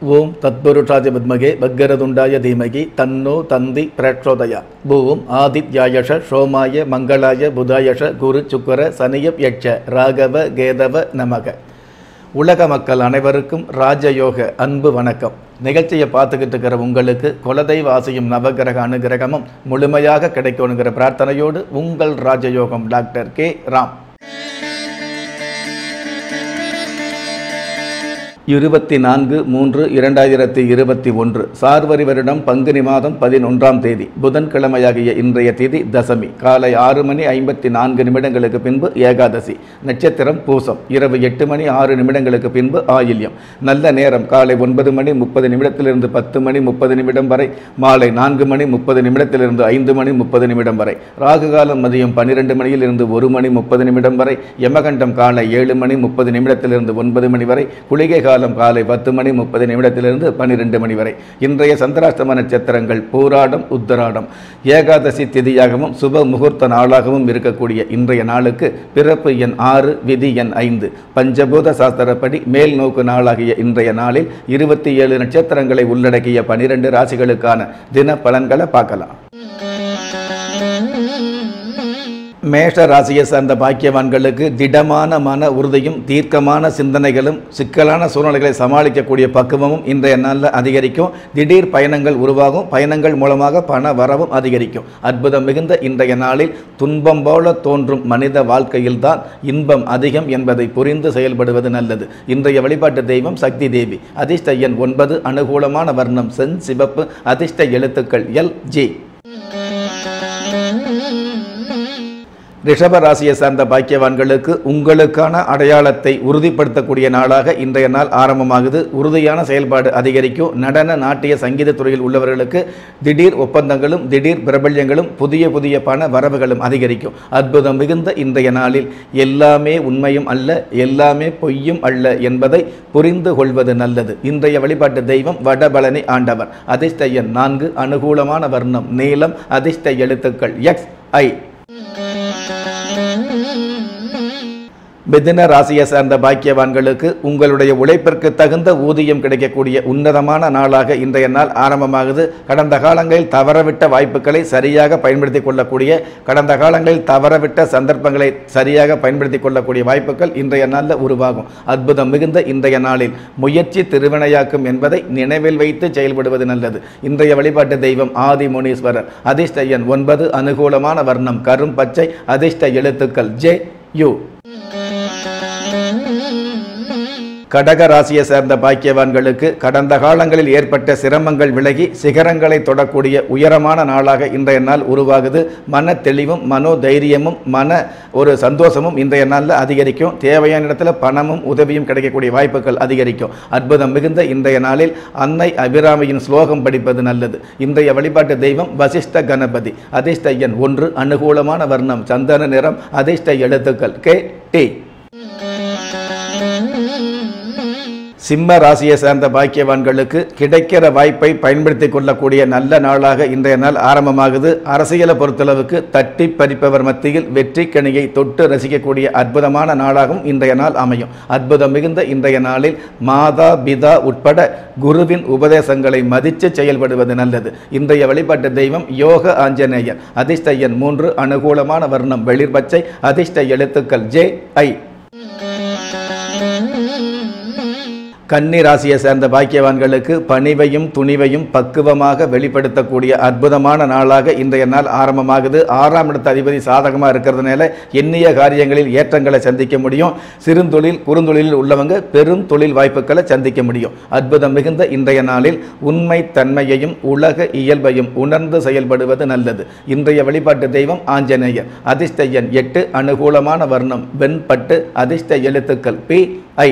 ஓம் தத்புருஷாய வித்மகே பக்கரதுண்டாய தீமகி தன்னோ தந்தி பிரச்சோதயா ஓம் ஆதித்யாயஷ சோமாய மங்களாய புதாயஷ குரு சுக்கர சனியப் யட்ச ராகவ கேதவ நமக உலக மக்கள் அனைவருக்கும் ராஜயோக அன்பு வணக்கம் நிகழ்ச்சியை பார்த்துக்கிட்டு இருக்கிற உங்களுக்கு குலதெய்வ ஆசையும் நவகிரக அனுகிரகமும் முழுமையாக கிடைக்கணுங்கிற பிரார்த்தனையோடு உங்கள் ராஜயோகம் டாக்டர் கே ராம் இருபத்தி நான்கு மூன்று இரண்டாயிரத்தி இருபத்தி ஒன்று சார்வரி வருடம் பங்குனி மாதம் பதினொன்றாம் தேதி புதன்கிழமையாகிய இன்றைய தேதி தசமி காலை ஆறு மணி ஐம்பத்தி நான்கு நிமிடங்களுக்கு பின்பு ஏகாதசி நட்சத்திரம் பூசம் இரவு எட்டு மணி ஆறு நிமிடங்களுக்கு பின்பு ஆயில்யம் நல்ல நேரம் காலை ஒன்பது மணி முப்பது நிமிடத்திலிருந்து பத்து மணி முப்பது நிமிடம் வரை மாலை நான்கு மணி முப்பது நிமிடத்திலிருந்து ஐந்து மணி முப்பது நிமிடம் வரை ராகு காலம் மதியம் பன்னிரெண்டு மணியிலிருந்து ஒரு மணி முப்பது நிமிடம் வரை யமகண்டம் காலை ஏழு மணி முப்பது நிமிடத்திலிருந்து ஒன்பது மணி வரை குளிகை காலம் காலை பத்து மணி முப்பது நிமிடத்திலிருந்து பன்னிரெண்டு மணி வரை இன்றைய சந்திராஷ்டம நட்சத்திரங்கள் பூராடம் உத்தராடம் ஏகாதசி திதியாகவும் சுப முகூர்த்த நாளாகவும் இருக்கக்கூடிய இன்றைய நாளுக்கு பிறப்பு எண் ஆறு விதி எண் ஐந்து பஞ்சபூத சாஸ்திரப்படி மேல் நோக்கு நாளாகிய இன்றைய நாளில் இருபத்தி ஏழு நட்சத்திரங்களை உள்ளடக்கிய பனிரெண்டு ராசிகளுக்கான தின பலன்களை பார்க்கலாம் மேஷ ராசியை சார்ந்த பாக்கியவான்களுக்கு திடமான மன உறுதியும் தீர்க்கமான சிந்தனைகளும் சிக்கலான சூழ்நிலைகளை சமாளிக்கக்கூடிய பக்குவமும் இன்றைய நாளில் அதிகரிக்கும் திடீர் பயணங்கள் உருவாகும் பயணங்கள் மூலமாக பண வரவும் அதிகரிக்கும் அற்புதம் மிகுந்த இன்றைய நாளில் துன்பம் போல தோன்றும் மனித வாழ்க்கையில்தான் இன்பம் அதிகம் என்பதை புரிந்து செயல்படுவது நல்லது இன்றைய வழிபாட்டு தெய்வம் சக்தி தேவி அதிர்ஷ்ட எண் ஒன்பது அனுகூலமான வர்ணம் சென் சிவப்பு அதிர்ஷ்ட எழுத்துக்கள் எல் ஜி ரிஷப ராசியை சார்ந்த பாக்கியவான்களுக்கு உங்களுக்கான அடையாளத்தை உறுதிப்படுத்தக்கூடிய நாளாக இன்றைய நாள் ஆரம்பமாகுது உறுதியான செயல்பாடு அதிகரிக்கும் நடன நாட்டிய சங்கீத துறையில் உள்ளவர்களுக்கு திடீர் ஒப்பந்தங்களும் திடீர் பிரபல்யங்களும் புதிய புதிய பண வரவுகளும் அதிகரிக்கும் அற்புதம் மிகுந்த இன்றைய நாளில் எல்லாமே உண்மையும் அல்ல எல்லாமே பொய்யும் அல்ல என்பதை புரிந்து கொள்வது நல்லது இன்றைய வழிபாட்டு தெய்வம் வடபழனி ஆண்டவர் அதிர்ஷ்ட எண் நான்கு அனுகூலமான வர்ணம் நீளம் அதிர்ஷ்ட எழுத்துக்கள் எக்ஸ் ஐ மிதுன ராசியை சார்ந்த பாக்கியவான்களுக்கு உங்களுடைய உழைப்பிற்கு தகுந்த ஊதியம் கிடைக்கக்கூடிய உன்னதமான நாளாக இன்றைய நாள் ஆரம்பமாகுது கடந்த காலங்களில் தவறவிட்ட வாய்ப்புகளை சரியாக பயன்படுத்தி கொள்ளக்கூடிய கடந்த காலங்களில் தவறவிட்ட சந்தர்ப்பங்களை சரியாக பயன்படுத்தி கொள்ளக்கூடிய வாய்ப்புகள் இன்றைய நாளில் உருவாகும் அற்புதம் மிகுந்த இன்றைய நாளில் முயற்சி திருவினையாக்கும் என்பதை நினைவில் வைத்து செயல்படுவது நல்லது இன்றைய வழிபாட்டு தெய்வம் ஆதி முனீஸ்வரர் அதிர்ஷ்ட எண் ஒன்பது அனுகூலமான வர்ணம் கரும் பச்சை அதிர்ஷ்ட எழுத்துக்கள் ஜே யு கடக ராசியை சேர்ந்த பாக்கியவான்களுக்கு கடந்த காலங்களில் ஏற்பட்ட சிரமங்கள் விலகி சிகரங்களை தொடக்கூடிய உயரமான நாளாக இன்றைய நாள் உருவாகுது மன தெளிவும் மனோ தைரியமும் மன ஒரு சந்தோஷமும் இன்றைய நாளில் அதிகரிக்கும் தேவையான இடத்துல பணமும் உதவியும் கிடைக்கக்கூடிய வாய்ப்புகள் அதிகரிக்கும் அற்புதம் மிகுந்த இன்றைய நாளில் அன்னை அபிராமியின் ஸ்லோகம் படிப்பது நல்லது இன்றைய வழிபாட்டு தெய்வம் வசிஷ்ட கணபதி அதிர்ஷ்ட எண் ஒன்று அனுகூலமான வர்ணம் சந்தன நிறம் அதிர்ஷ்ட எழுத்துக்கள் கே டி சிம்ம ராசியை சேர்ந்த பாக்கியவான்களுக்கு கிடைக்கிற வாய்ப்பை பயன்படுத்தி கொள்ளக்கூடிய நல்ல நாளாக இன்றைய நாள் ஆரம்பமாகுது அரசியலை பொறுத்தளவுக்கு தட்டி பறிப்பவர் மத்தியில் வெற்றி கனியை தொட்டு ரசிக்கக்கூடிய அற்புதமான நாளாகவும் இன்றைய நாள் அமையும் அற்புதம் மிகுந்த இன்றைய நாளில் மாதா பிதா உட்பட குருவின் உபதேசங்களை மதித்து செயல்படுவது நல்லது இன்றைய வழிபாட்டு தெய்வம் யோக ஆஞ்சநேயர் அதிர்ஷ்ட எண் மூன்று அனுகூலமான வர்ணம் வெளிர் பச்சை அதிர்ஷ்ட எழுத்துக்கள் ஜே ஐ கன்னி ராசியை சேர்ந்த பாக்கியவான்களுக்கு பணிவையும் துணிவையும் பக்குவமாக வெளிப்படுத்தக்கூடிய அற்புதமான நாளாக இன்றைய நாள் ஆரம்பமாகுது ஆறாம் இடத்த அதிபதி சாதகமாக இருக்கிறதுனால எண்ணிய காரியங்களில் ஏற்றங்களை சந்திக்க முடியும் சிறுந்தொழில் குறுந்தொழிலில் உள்ளவங்க பெரும் தொழில் வாய்ப்புகளை சந்திக்க முடியும் அற்புதம் மிகுந்த இன்றைய நாளில் உண்மை தன்மையையும் உலக இயல்பையும் உணர்ந்து செயல்படுவது நல்லது இன்றைய வழிபாட்டு தெய்வம் ஆஞ்சநேயர் அதிர்ஷ்ட எண் எட்டு அனுகூலமான வர்ணம் வெண்பட்டு அதிர்ஷ்ட எழுத்துக்கள் பி ஐ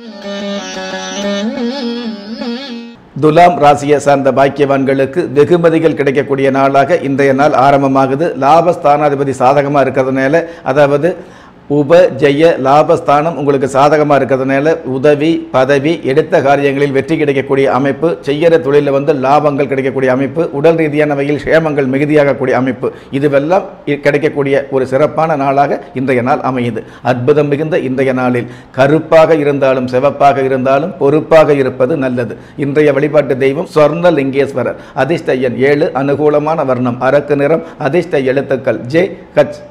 துலாம் ராசியை சார்ந்த பாக்கியவான்களுக்கு வெகுமதிகள் கிடைக்கக்கூடிய நாளாக இன்றைய நாள் ஆரம்பமாகுது லாபஸ்தானாதிபதி சாதகமாக இருக்கிறதுனால அதாவது உப ஜெய லாபஸ்தானம் உங்களுக்கு சாதகமாக இருக்கிறதுனால உதவி பதவி எடுத்த காரியங்களில் வெற்றி கிடைக்கக்கூடிய அமைப்பு செய்கிற தொழிலில் வந்து லாபங்கள் கிடைக்கக்கூடிய அமைப்பு உடல் ரீதியான வகையில் சேமங்கள் மிகுதியாகக்கூடிய அமைப்பு இதுவெல்லாம் இ- கிடைக்கக்கூடிய ஒரு சிறப்பான நாளாக இன்றைய நாள் அமையுது அற்புதம் மிகுந்த இன்றைய நாளில் கருப்பாக இருந்தாலும் சிவப்பாக இருந்தாலும் பொறுப்பாக இருப்பது நல்லது இன்றைய வழிபாட்டு தெய்வம் சொர்ண லிங்கேஸ்வரர் அதிர்ஷ்ட எண் ஏழு அனுகூலமான வர்ணம் அரக்கு நிறம் அதிர்ஷ்ட எழுத்துக்கள் ஜே கச்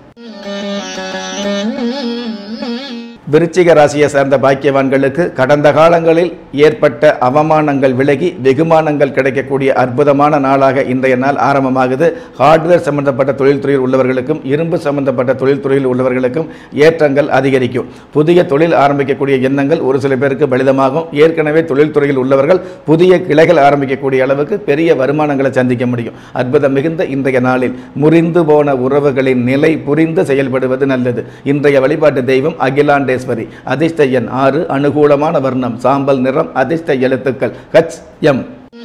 விருச்சிக ராசியை சேர்ந்த பாக்கியவான்களுக்கு கடந்த காலங்களில் ஏற்பட்ட அவமானங்கள் விலகி வெகுமானங்கள் கிடைக்கக்கூடிய அற்புதமான நாளாக இன்றைய நாள் ஆரம்பமாகுது ஹார்ட்வேர் சம்பந்தப்பட்ட தொழில்துறையில் உள்ளவர்களுக்கும் இரும்பு சம்பந்தப்பட்ட தொழில்துறையில் உள்ளவர்களுக்கும் ஏற்றங்கள் அதிகரிக்கும் புதிய தொழில் ஆரம்பிக்கக்கூடிய எண்ணங்கள் ஒரு சில பேருக்கு பலிதமாகும் ஏற்கனவே தொழில்துறையில் உள்ளவர்கள் புதிய கிளைகள் ஆரம்பிக்கக்கூடிய அளவுக்கு பெரிய வருமானங்களை சந்திக்க முடியும் அற்புதம் மிகுந்த இன்றைய நாளில் முறிந்து போன உறவுகளின் நிலை புரிந்து செயல்படுவது நல்லது இன்றைய வழிபாட்டு தெய்வம் அகிலாண்டேஸ்வரி அதிர்ஷ்ட எண் ஆறு அனுகூலமான வர்ணம் சாம்பல் நிறம் அதிர்ஷ்ட எழுத்துக்கள் ஹச் எம்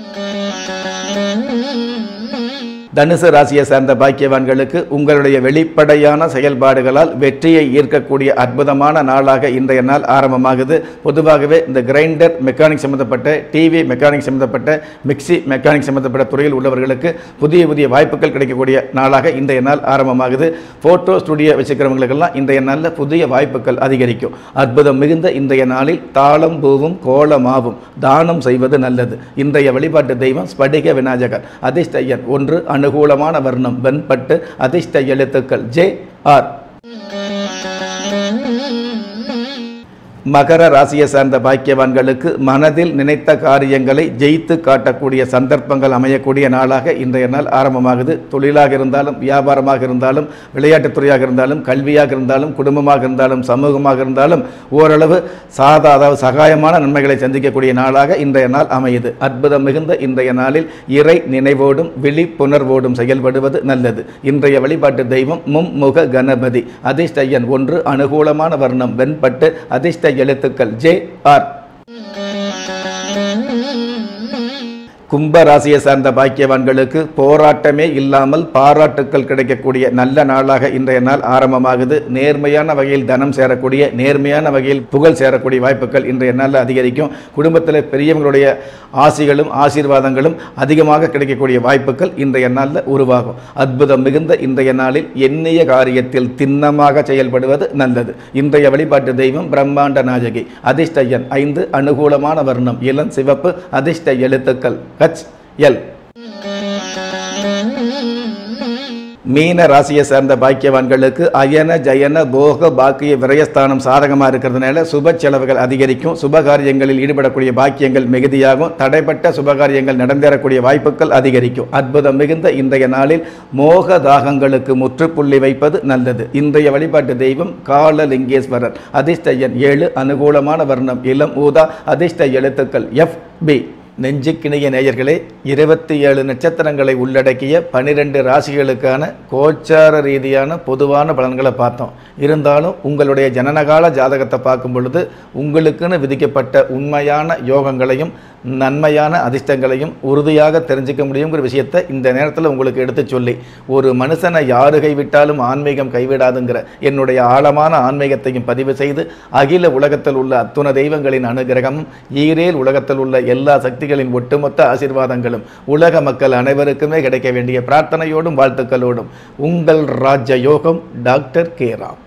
தனுசு ராசியை சார்ந்த பாக்கியவான்களுக்கு உங்களுடைய வெளிப்படையான செயல்பாடுகளால் வெற்றியை ஈர்க்கக்கூடிய அற்புதமான நாளாக இன்றைய நாள் ஆரம்பமாகுது பொதுவாகவே இந்த கிரைண்டர் மெக்கானிக் சம்மந்தப்பட்ட டிவி மெக்கானிக் சம்மந்தப்பட்ட மிக்ஸி மெக்கானிக் சம்மந்தப்பட்ட துறையில் உள்ளவர்களுக்கு புதிய புதிய வாய்ப்புகள் கிடைக்கக்கூடிய நாளாக இன்றைய நாள் ஆரம்பமாகுது ஃபோட்டோ ஸ்டுடியோ வச்சுக்கிறவங்களுக்கெல்லாம் இன்றைய நாளில் புதிய வாய்ப்புகள் அதிகரிக்கும் அற்புதம் மிகுந்த இன்றைய நாளில் தாளம் பூவும் கோலமாவும் தானம் செய்வது நல்லது இன்றைய வழிபாட்டு தெய்வம் ஸ்படிக விநாயகர் அதிர்ஷ்ட எண் ஒன்று அனுகூலமான வர்ணம் வெண்பட்டு அதிர்ஷ்ட எழுத்துக்கள் ஜே ஆர் மகர ராசியை சார்ந்த பாக்கியவான்களுக்கு மனதில் நினைத்த காரியங்களை ஜெயித்து காட்டக்கூடிய சந்தர்ப்பங்கள் அமையக்கூடிய நாளாக இன்றைய நாள் ஆரம்பமாகுது தொழிலாக இருந்தாலும் வியாபாரமாக இருந்தாலும் விளையாட்டுத் துறையாக இருந்தாலும் கல்வியாக இருந்தாலும் குடும்பமாக இருந்தாலும் சமூகமாக இருந்தாலும் ஓரளவு சாதா அதாவது சகாயமான நன்மைகளை சந்திக்கக்கூடிய நாளாக இன்றைய நாள் அமையுது அற்புதம் மிகுந்த இன்றைய நாளில் இறை நினைவோடும் விழிப்புணர்வோடும் செயல்படுவது நல்லது இன்றைய வழிபாட்டு தெய்வம் மும்முக கணபதி அதிர்ஷ்ட எண் ஒன்று அனுகூலமான வர்ணம் வெண்பட்டு அதிர்ஷ்ட எழுத்துக்கள் ஜே ஆர் கும்ப ராசியை சார்ந்த பாக்கியவான்களுக்கு போராட்டமே இல்லாமல் பாராட்டுக்கள் கிடைக்கக்கூடிய நல்ல நாளாக இன்றைய நாள் ஆரம்பமாகுது நேர்மையான வகையில் தனம் சேரக்கூடிய நேர்மையான வகையில் புகழ் சேரக்கூடிய வாய்ப்புகள் இன்றைய நாளில் அதிகரிக்கும் குடும்பத்தில் பெரியவங்களுடைய ஆசிகளும் ஆசீர்வாதங்களும் அதிகமாக கிடைக்கக்கூடிய வாய்ப்புகள் இன்றைய நாளில் உருவாகும் அற்புதம் மிகுந்த இன்றைய நாளில் எண்ணிய காரியத்தில் திண்ணமாக செயல்படுவது நல்லது இன்றைய வழிபாட்டு தெய்வம் பிரம்மாண்ட நாயகி அதிர்ஷ்ட எண் ஐந்து அனுகூலமான வர்ணம் இளம் சிவப்பு அதிர்ஷ்ட எழுத்துக்கள் ஹச் எல் மீன ராசியை சேர்ந்த பாக்கியவான்களுக்கு அயன ஜயன போக பாக்கிய விரயஸ்தானம் சாதகமாக இருக்கிறதுனால சுப செலவுகள் அதிகரிக்கும் சுபகாரியங்களில் ஈடுபடக்கூடிய பாக்கியங்கள் மிகுதியாகும் தடைப்பட்ட சுபகாரியங்கள் நடந்தேறக்கூடிய வாய்ப்புகள் அதிகரிக்கும் அற்புதம் மிகுந்த இன்றைய நாளில் மோக தாகங்களுக்கு முற்றுப்புள்ளி வைப்பது நல்லது இன்றைய வழிபாட்டு தெய்வம் காலலிங்கேஸ்வரர் அதிர்ஷ்ட எண் ஏழு அனுகூலமான வர்ணம் இளம் ஊதா அதிர்ஷ்ட எழுத்துக்கள் எஃப் பி நெஞ்சுக்கிணைய நேயர்களே இருபத்தி ஏழு நட்சத்திரங்களை உள்ளடக்கிய பனிரெண்டு ராசிகளுக்கான கோச்சார ரீதியான பொதுவான பலன்களை பார்த்தோம் இருந்தாலும் உங்களுடைய ஜனனகால ஜாதகத்தை பார்க்கும் பொழுது உங்களுக்குன்னு விதிக்கப்பட்ட உண்மையான யோகங்களையும் நன்மையான அதிர்ஷ்டங்களையும் உறுதியாக தெரிஞ்சுக்க முடியுங்கிற விஷயத்தை இந்த நேரத்தில் உங்களுக்கு எடுத்து சொல்லி ஒரு மனுஷனை யாரு கைவிட்டாலும் ஆன்மீகம் கைவிடாதுங்கிற என்னுடைய ஆழமான ஆன்மீகத்தையும் பதிவு செய்து அகில உலகத்தில் உள்ள அத்துண தெய்வங்களின் அனுகிரகமும் ஈரேல் உலகத்தில் உள்ள எல்லா சக்திகளின் ஒட்டுமொத்த ஆசீர்வாதங்களும் உலக மக்கள் அனைவருக்குமே கிடைக்க வேண்டிய பிரார்த்தனையோடும் வாழ்த்துக்களோடும் உங்கள் ராஜ யோகம் டாக்டர் கே ராம்